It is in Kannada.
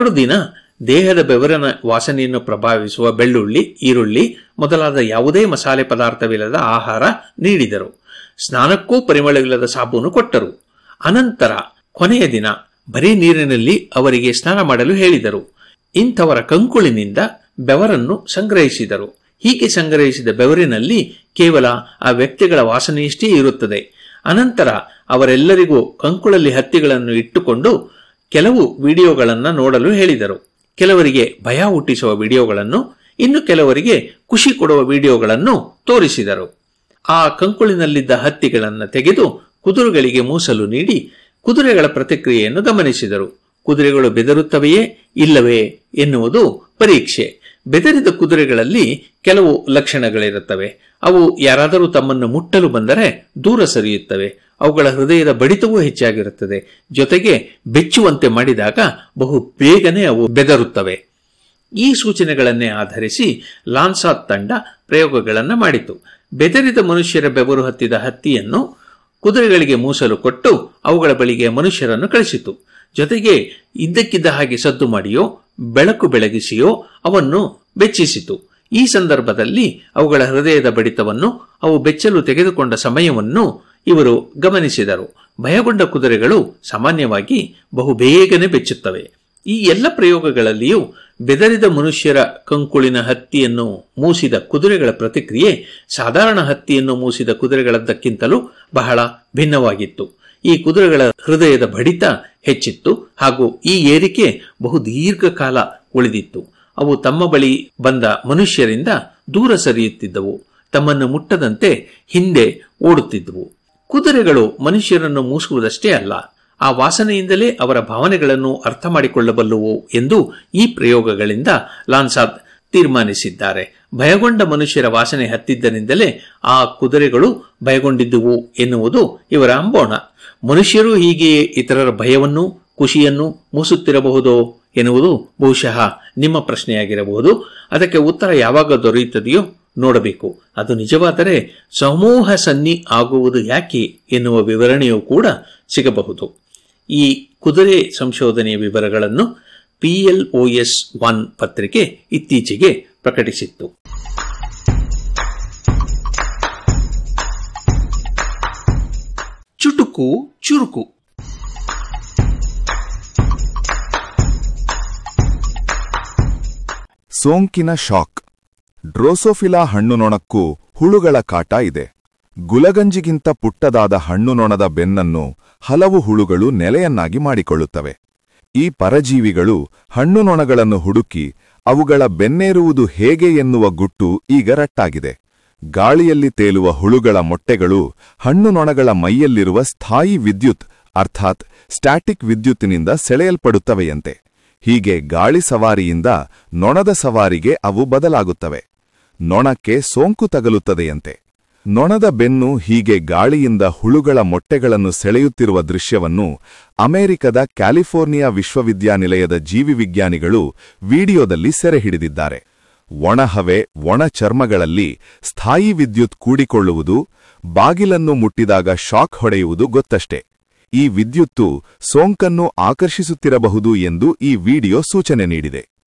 ಎರಡು ದಿನ ದೇಹದ ಬೆವರಿನ ವಾಸನೆಯನ್ನು ಪ್ರಭಾವಿಸುವ ಬೆಳ್ಳುಳ್ಳಿ ಈರುಳ್ಳಿ ಮೊದಲಾದ ಯಾವುದೇ ಮಸಾಲೆ ಪದಾರ್ಥವಿಲ್ಲದ ಆಹಾರ ನೀಡಿದರು ಸ್ನಾನಕ್ಕೂ ಪರಿಮಳವಿಲ್ಲದ ಸಾಬೂನು ಕೊಟ್ಟರು ಅನಂತರ ಕೊನೆಯ ದಿನ ಬರೀ ನೀರಿನಲ್ಲಿ ಅವರಿಗೆ ಸ್ನಾನ ಮಾಡಲು ಹೇಳಿದರು ಇಂಥವರ ಕಂಕುಳಿನಿಂದ ಬೆವರನ್ನು ಸಂಗ್ರಹಿಸಿದರು ಹೀಗೆ ಸಂಗ್ರಹಿಸಿದ ಬೆವರಿನಲ್ಲಿ ಕೇವಲ ಆ ವ್ಯಕ್ತಿಗಳ ವಾಸನೆಯಷ್ಟೇ ಇರುತ್ತದೆ ಅನಂತರ ಅವರೆಲ್ಲರಿಗೂ ಕಂಕುಳಲ್ಲಿ ಹತ್ತಿಗಳನ್ನು ಇಟ್ಟುಕೊಂಡು ಕೆಲವು ವಿಡಿಯೋಗಳನ್ನು ನೋಡಲು ಹೇಳಿದರು ಕೆಲವರಿಗೆ ಭಯ ಹುಟ್ಟಿಸುವ ವಿಡಿಯೋಗಳನ್ನು ಇನ್ನು ಕೆಲವರಿಗೆ ಖುಷಿ ಕೊಡುವ ವಿಡಿಯೋಗಳನ್ನು ತೋರಿಸಿದರು ಆ ಕಂಕುಳಿನಲ್ಲಿದ್ದ ಹತ್ತಿಗಳನ್ನು ತೆಗೆದು ಕುದುರೆಗಳಿಗೆ ಮೂಸಲು ನೀಡಿ ಕುದುರೆಗಳ ಪ್ರತಿಕ್ರಿಯೆಯನ್ನು ಗಮನಿಸಿದರು ಕುದುರೆಗಳು ಬೆದರುತ್ತವೆಯೇ ಇಲ್ಲವೇ ಎನ್ನುವುದು ಪರೀಕ್ಷೆ ಬೆದರಿದ ಕುದುರೆಗಳಲ್ಲಿ ಕೆಲವು ಲಕ್ಷಣಗಳಿರುತ್ತವೆ ಅವು ಯಾರಾದರೂ ತಮ್ಮನ್ನು ಮುಟ್ಟಲು ಬಂದರೆ ದೂರ ಸರಿಯುತ್ತವೆ ಅವುಗಳ ಹೃದಯದ ಬಡಿತವೂ ಹೆಚ್ಚಾಗಿರುತ್ತದೆ ಜೊತೆಗೆ ಬೆಚ್ಚುವಂತೆ ಮಾಡಿದಾಗ ಬಹು ಬೇಗನೆ ಅವು ಬೆದರುತ್ತವೆ ಈ ಸೂಚನೆಗಳನ್ನೇ ಆಧರಿಸಿ ಲಾನ್ಸಾತ್ ತಂಡ ಪ್ರಯೋಗಗಳನ್ನು ಮಾಡಿತು ಬೆದರಿದ ಮನುಷ್ಯರ ಬೆವರು ಹತ್ತಿದ ಹತ್ತಿಯನ್ನು ಕುದುರೆಗಳಿಗೆ ಮೂಸಲು ಕೊಟ್ಟು ಅವುಗಳ ಬಳಿಗೆ ಮನುಷ್ಯರನ್ನು ಕಳಿಸಿತು ಜೊತೆಗೆ ಇದ್ದಕ್ಕಿದ್ದ ಹಾಗೆ ಸದ್ದು ಮಾಡಿಯೋ ಬೆಳಕು ಬೆಳಗಿಸಿಯೋ ಅವನ್ನು ಬೆಚ್ಚಿಸಿತು ಈ ಸಂದರ್ಭದಲ್ಲಿ ಅವುಗಳ ಹೃದಯದ ಬಡಿತವನ್ನು ಅವು ಬೆಚ್ಚಲು ತೆಗೆದುಕೊಂಡ ಸಮಯವನ್ನು ಇವರು ಗಮನಿಸಿದರು ಭಯಗೊಂಡ ಕುದುರೆಗಳು ಸಾಮಾನ್ಯವಾಗಿ ಬಹು ಬೇಗನೆ ಬೆಚ್ಚುತ್ತವೆ ಈ ಎಲ್ಲ ಪ್ರಯೋಗಗಳಲ್ಲಿಯೂ ಬೆದರಿದ ಮನುಷ್ಯರ ಕಂಕುಳಿನ ಹತ್ತಿಯನ್ನು ಮೂಸಿದ ಕುದುರೆಗಳ ಪ್ರತಿಕ್ರಿಯೆ ಸಾಧಾರಣ ಹತ್ತಿಯನ್ನು ಮೂಸಿದ ಕುದುರೆಗಳದ್ದಕ್ಕಿಂತಲೂ ಬಹಳ ಭಿನ್ನವಾಗಿತ್ತು ಈ ಕುದುರೆಗಳ ಹೃದಯದ ಬಡಿತ ಹೆಚ್ಚಿತ್ತು ಹಾಗೂ ಈ ಏರಿಕೆ ಬಹು ದೀರ್ಘಕಾಲ ಉಳಿದಿತ್ತು ಅವು ತಮ್ಮ ಬಳಿ ಬಂದ ಮನುಷ್ಯರಿಂದ ದೂರ ಸರಿಯುತ್ತಿದ್ದವು ತಮ್ಮನ್ನು ಮುಟ್ಟದಂತೆ ಹಿಂದೆ ಓಡುತ್ತಿದ್ದವು ಕುದುರೆಗಳು ಮನುಷ್ಯರನ್ನು ಮೂಸುವುದಷ್ಟೇ ಅಲ್ಲ ಆ ವಾಸನೆಯಿಂದಲೇ ಅವರ ಭಾವನೆಗಳನ್ನು ಅರ್ಥ ಮಾಡಿಕೊಳ್ಳಬಲ್ಲುವು ಎಂದು ಈ ಪ್ರಯೋಗಗಳಿಂದ ಲಾನ್ಸಾದ್ ತೀರ್ಮಾನಿಸಿದ್ದಾರೆ ಭಯಗೊಂಡ ಮನುಷ್ಯರ ವಾಸನೆ ಹತ್ತಿದ್ದರಿಂದಲೇ ಆ ಕುದುರೆಗಳು ಭಯಗೊಂಡಿದ್ದುವು ಎನ್ನುವುದು ಇವರ ಅಂಬೋಣ ಮನುಷ್ಯರು ಹೀಗೆಯೇ ಇತರರ ಭಯವನ್ನು ಖುಷಿಯನ್ನು ಮೂಸುತ್ತಿರಬಹುದೋ ಎನ್ನುವುದು ಬಹುಶಃ ನಿಮ್ಮ ಪ್ರಶ್ನೆಯಾಗಿರಬಹುದು ಅದಕ್ಕೆ ಉತ್ತರ ಯಾವಾಗ ದೊರೆಯುತ್ತದೆಯೋ ನೋಡಬೇಕು ಅದು ನಿಜವಾದರೆ ಸಮೂಹ ಸನ್ನಿ ಆಗುವುದು ಯಾಕೆ ಎನ್ನುವ ವಿವರಣೆಯೂ ಕೂಡ ಸಿಗಬಹುದು ಈ ಕುದುರೆ ಸಂಶೋಧನೆಯ ವಿವರಗಳನ್ನು ಪಿಎಲ್ಒಎಸ್ ಒನ್ ಪತ್ರಿಕೆ ಇತ್ತೀಚೆಗೆ ಪ್ರಕಟಿಸಿತ್ತು ಚುಟುಕು ಚುರುಕು ಸೋಂಕಿನ ಶಾಕ್ ಡ್ರೋಸೋಫಿಲಾ ಹಣ್ಣುನೊಣಕ್ಕೂ ಹುಳುಗಳ ಕಾಟ ಇದೆ ಗುಲಗಂಜಿಗಿಂತ ಪುಟ್ಟದಾದ ಹಣ್ಣುನೊಣದ ಬೆನ್ನನ್ನು ಹಲವು ಹುಳುಗಳು ನೆಲೆಯನ್ನಾಗಿ ಮಾಡಿಕೊಳ್ಳುತ್ತವೆ ಈ ಪರಜೀವಿಗಳು ಹಣ್ಣುನೊಣಗಳನ್ನು ಹುಡುಕಿ ಅವುಗಳ ಬೆನ್ನೇರುವುದು ಹೇಗೆ ಎನ್ನುವ ಗುಟ್ಟು ಈಗ ರಟ್ಟಾಗಿದೆ ಗಾಳಿಯಲ್ಲಿ ತೇಲುವ ಹುಳುಗಳ ಮೊಟ್ಟೆಗಳು ಹಣ್ಣುನೊಣಗಳ ಮೈಯಲ್ಲಿರುವ ಸ್ಥಾಯಿ ವಿದ್ಯುತ್ ಅರ್ಥಾತ್ ಸ್ಟ್ಯಾಟಿಕ್ ವಿದ್ಯುತ್ತಿನಿಂದ ಸೆಳೆಯಲ್ಪಡುತ್ತವೆಯಂತೆ ಹೀಗೆ ಗಾಳಿ ಸವಾರಿಯಿಂದ ನೊಣದ ಸವಾರಿಗೆ ಅವು ಬದಲಾಗುತ್ತವೆ ನೊಣಕ್ಕೆ ಸೋಂಕು ತಗಲುತ್ತದೆಯಂತೆ ನೊಣದ ಬೆನ್ನು ಹೀಗೆ ಗಾಳಿಯಿಂದ ಹುಳುಗಳ ಮೊಟ್ಟೆಗಳನ್ನು ಸೆಳೆಯುತ್ತಿರುವ ದೃಶ್ಯವನ್ನು ಅಮೆರಿಕದ ಕ್ಯಾಲಿಫೋರ್ನಿಯಾ ವಿಶ್ವವಿದ್ಯಾನಿಲಯದ ಜೀವಿವಿಜ್ಞಾನಿಗಳು ವಿಡಿಯೋದಲ್ಲಿ ಸೆರೆಹಿಡಿದಿದ್ದಾರೆ ಒಣಹವೆ ಒಣ ಚರ್ಮಗಳಲ್ಲಿ ಸ್ಥಾಯಿ ವಿದ್ಯುತ್ ಕೂಡಿಕೊಳ್ಳುವುದು ಬಾಗಿಲನ್ನು ಮುಟ್ಟಿದಾಗ ಶಾಕ್ ಹೊಡೆಯುವುದು ಗೊತ್ತಷ್ಟೇ ಈ ವಿದ್ಯುತ್ತು ಸೋಂಕನ್ನು ಆಕರ್ಷಿಸುತ್ತಿರಬಹುದು ಎಂದು ಈ ವಿಡಿಯೋ ಸೂಚನೆ ನೀಡಿದೆ